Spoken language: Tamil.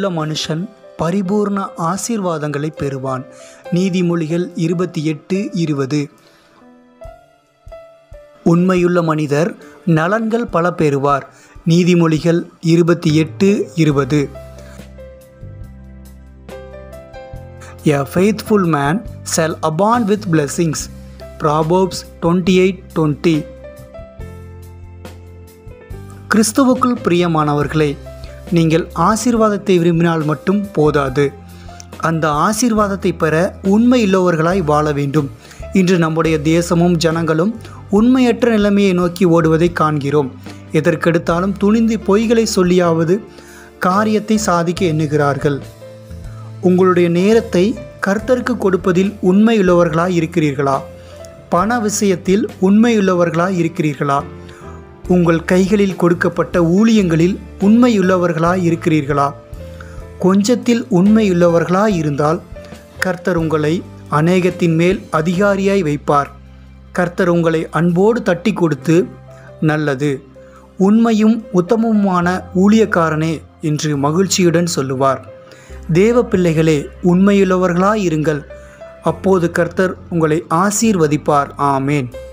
உண்மையுள்ள மனுஷன் பரிபூர்ண ஆசீர்வாதங்களை பெறுவான் நீதிமொழிகள் இருபத்தி எட்டு இருபது உண்மையுள்ள மனிதர் நலன்கள் பல பெறுவார் நீதிமொழிகள் இருபத்தி எட்டு இருபது A faithful man shall abound with blessings. Proverbs 28:20 கிறிஸ்துவுக்குள் பிரியமானவர்களே நீங்கள் ஆசீர்வாதத்தை விரும்பினால் மட்டும் போதாது அந்த ஆசீர்வாதத்தை பெற உண்மையுள்ளவர்களாய் வாழ வேண்டும் இன்று நம்முடைய தேசமும் ஜனங்களும் உண்மையற்ற நிலைமையை நோக்கி ஓடுவதை காண்கிறோம் எதற்கெடுத்தாலும் துணிந்து பொய்களை சொல்லியாவது காரியத்தை சாதிக்க எண்ணுகிறார்கள் உங்களுடைய நேரத்தை கர்த்தருக்கு கொடுப்பதில் உண்மையுள்ளவர்களாய் இருக்கிறீர்களா பண விஷயத்தில் உண்மையுள்ளவர்களாய் இருக்கிறீர்களா உங்கள் கைகளில் கொடுக்கப்பட்ட ஊழியங்களில் உண்மையுள்ளவர்களாய் இருக்கிறீர்களா கொஞ்சத்தில் உண்மையுள்ளவர்களாய் இருந்தால் கர்த்தர் உங்களை அநேகத்தின் மேல் அதிகாரியாய் வைப்பார் கர்த்தர் உங்களை அன்போடு தட்டி கொடுத்து நல்லது உண்மையும் உத்தமமுமான ஊழியக்காரனே என்று மகிழ்ச்சியுடன் சொல்லுவார் தேவ பிள்ளைகளே உண்மையுள்ளவர்களாயிருங்கள் அப்போது கர்த்தர் உங்களை ஆசீர்வதிப்பார் ஆமேன்